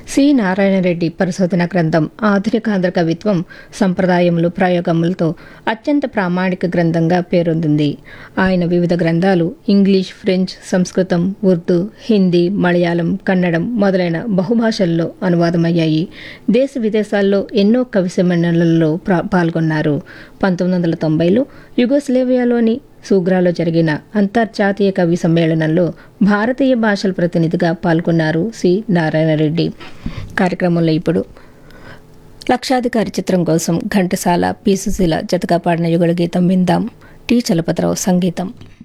C Narayana Reddy పరిశోధన గ్రంథం ఆధునిక ఆంధ్ర కవిత్వం సంప్రదాయములు ప్రయోగములతో అత్యంత ప్రామాణిక గ్రంథంగా పేరొందింది ఆయన వివిధ గ్రంథాలు ఇంగ్లీష్ ఫ్రెంచ్ సంస్కృతం ఉర్దూ హిందీ మలయాళం కన్నడం మొదలైన బహుభాషల్లో అనువాదమయ్యాయి దేశ విదేశాల్లో ఎన్నో కవి సమ్మేళనాలలో ప్రా- పాల్గొన్నారు పంతొమ్మిది వందల తొంభైలో యుగోస్లేవియాలోని సూగ్రాలో జరిగిన అంతర్జాతీయ కవి సమ్మేళనంలో భారతీయ భాషల ప్రతినిధిగా పాల్గొన్నారు సి నారాయణరెడ్డి కార్యక్రమంలో ఇప్పుడు లక్షాధికారి చిత్రం కోసం ఘంటసాల పి సుశీల జతగా పాడిన యుగళ గీతం విందాం టి చలపతిరావు సంగీతం